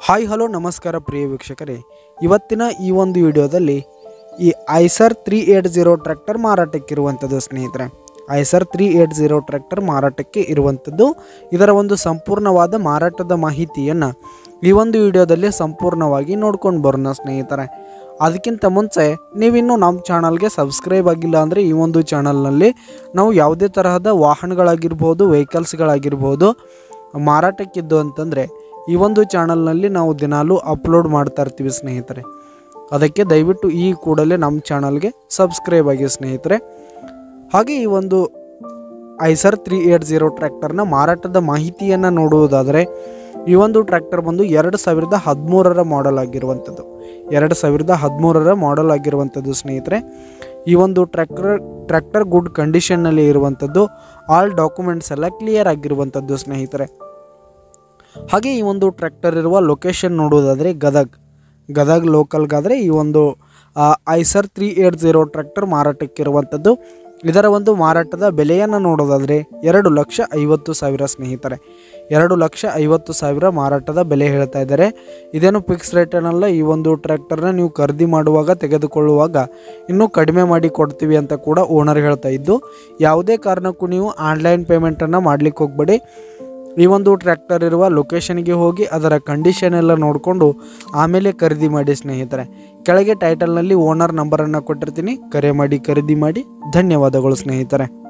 hi hello ನಮಸ್ಕಾರ ಪ್ರಿಯ ವೀಕ್ಷಕರೇ ಇವತ್ತಿನ ಈ ಒಂದು ವಿಡಿಯೋದಲ್ಲಿ ಈ Eicher three eight zero tractor ಮಾರಾಟಕ್ಕಿರುವಂಥದ್ದು ಸ್ನೇಹಿತರೆ Eicher three eight zero tractor ಮಾರಾಟಕ್ಕೆ ಇರುವಂಥದ್ದು ಇದರ ಒಂದು ಸಂಪೂರ್ಣವಾದ ಮಾರಾಟದ ಮಾಹಿತಿಯನ್ನು ಈ ಒಂದು ವಿಡಿಯೋದಲ್ಲಿ ಸಂಪೂರ್ಣವಾಗಿ ನೋಡ್ಕೊಂಡು ಬರೋಣ ಸ್ನೇಹಿತರೆ ಅದಕ್ಕಿಂತ ಮುಂಚೆ ನೀವಿನ್ನೂ ನಮ್ಮ ಚಾನಲ್ಗೆ ಸಬ್ಸ್ಕ್ರೈಬ್ ಆಗಿಲ್ಲ ಅಂದರೆ ಈ ಒಂದು ಚಾನಲ್ನಲ್ಲಿ ನಾವು ಯಾವುದೇ ತರಹದ ವಾಹನಗಳಾಗಿರ್ಬೋದು ವೆಹಿಕಲ್ಸ್ಗಳಾಗಿರ್ಬೋದು ಮಾರಾಟಕ್ಕಿದ್ದು ಅಂತಂದರೆ ಈ ಒಂದು ಚಾನಲ್ನಲ್ಲಿ ನಾವು ದಿನಾಲೂ ಅಪ್ಲೋಡ್ ಮಾಡ್ತಾ ಇರ್ತೀವಿ ಸ್ನೇಹಿತರೆ ಅದಕ್ಕೆ ದಯವಿಟ್ಟು ಈ ಕೂಡಲೇ ನಮ್ಮ ಚಾನಲ್ಗೆ ಸಬ್ಸ್ಕ್ರೈಬ್ ಆಗಿ ಸ್ನೇಹಿತರೆ ಹಾಗೆ ಈ ಒಂದು ಐಸರ್ ತ್ರೀ ಏಟ್ ಜೀರೋ ಟ್ರ್ಯಾಕ್ಟರ್ನ ಮಾರಾಟದ ಮಾಹಿತಿಯನ್ನು ನೋಡುವುದಾದರೆ ಈ ಒಂದು ಟ್ರ್ಯಾಕ್ಟರ್ ಬಂದು ಎರಡು ಸಾವಿರದ ಹದಿಮೂರರ ಮಾಡೆಲ್ ಆಗಿರುವಂಥದ್ದು ಎರಡು ಸಾವಿರದ ಹದಿಮೂರರ ಮಾಡೆಲ್ ಆಗಿರುವಂಥದ್ದು ಸ್ನೇಹಿತರೆ ಈ ಒಂದು ಟ್ರ್ಯಾಕ್ಟರ್ ಟ್ರ್ಯಾಕ್ಟರ್ ಗುಡ್ ಕಂಡೀಷನ್ನಲ್ಲಿ ಇರುವಂಥದ್ದು ಆಲ್ ಡಾಕ್ಯುಮೆಂಟ್ಸ್ ಎಲ್ಲ ಕ್ಲಿಯರ್ ಆಗಿರುವಂಥದ್ದು ಸ್ನೇಹಿತರೆ ಹಾಗೆ ಈ ಒಂದು ಟ್ರ್ಯಾಕ್ಟರ್ ಇರುವ ಲೊಕೇಶನ್ ನೋಡುವುದಾದರೆ ಗದಗ್ ಗದಗ್ ಲೋಕಲ್ಗಾದರೆ ಈ ಒಂದು ಆ, Eicher three eight zero tractor ಮಾರಾಟಕ್ಕಿರುವಂಥದ್ದು ಇದರ ಒಂದು ಮಾರಾಟದ ಬೆಲೆಯನ್ನು ನೋಡೋದಾದರೆ ಎರಡು ಲಕ್ಷ ಐವತ್ತು ಸಾವಿರ ಸ್ನೇಹಿತರೆ ಎರಡು ಲಕ್ಷ ಐವತ್ತು ಸಾವಿರ ಮಾರಾಟದ ಬೆಲೆ ಹೇಳ್ತಾ ಇದ್ದಾರೆ ಇದೇನು ಫಿಕ್ಸ್ ರೇಟ್ ಏನಲ್ಲ ಈ ಒಂದು ಟ್ರ್ಯಾಕ್ಟರ್ನ ನೀವು ಖರೀದಿ ಮಾಡುವಾಗ ತೆಗೆದುಕೊಳ್ಳುವಾಗ ಇನ್ನೂ ಕಡಿಮೆ ಮಾಡಿ ಕೊಡ್ತೀವಿ ಅಂತ ಕೂಡ ಓನರ್ ಹೇಳ್ತಾ ಇದ್ದು ಯಾವುದೇ ಕಾರಣಕ್ಕೂ ನೀವು ಆನ್ಲೈನ್ ಪೇಮೆಂಟನ್ನು ಮಾಡಲಿಕ್ಕೆ ಹೋಗಬೇಡಿ ಈ ಒಂದು ಟ್ರ್ಯಾಕ್ಟರ್ ಇರುವ ಲೊಕೇಶನ್ಗೆ ಹೋಗಿ ಅದರ ಕಂಡೀಷನ್ ಎಲ್ಲ ನೋಡಿಕೊಂಡು ಆಮೇಲೆ ಖರೀದಿ ಮಾಡಿ ಸ್ನೇಹಿತರೆ ಕೆಳಗೆ ಟೈಟಲ್ನಲ್ಲಿ ಓನರ್ ನಂಬರನ್ನು ಕೊಟ್ಟಿರ್ತೀನಿ ಕರೆ ಮಾಡಿ ಖರೀದಿ ಮಾಡಿ ಧನ್ಯವಾದಗಳು ಸ್ನೇಹಿತರೆ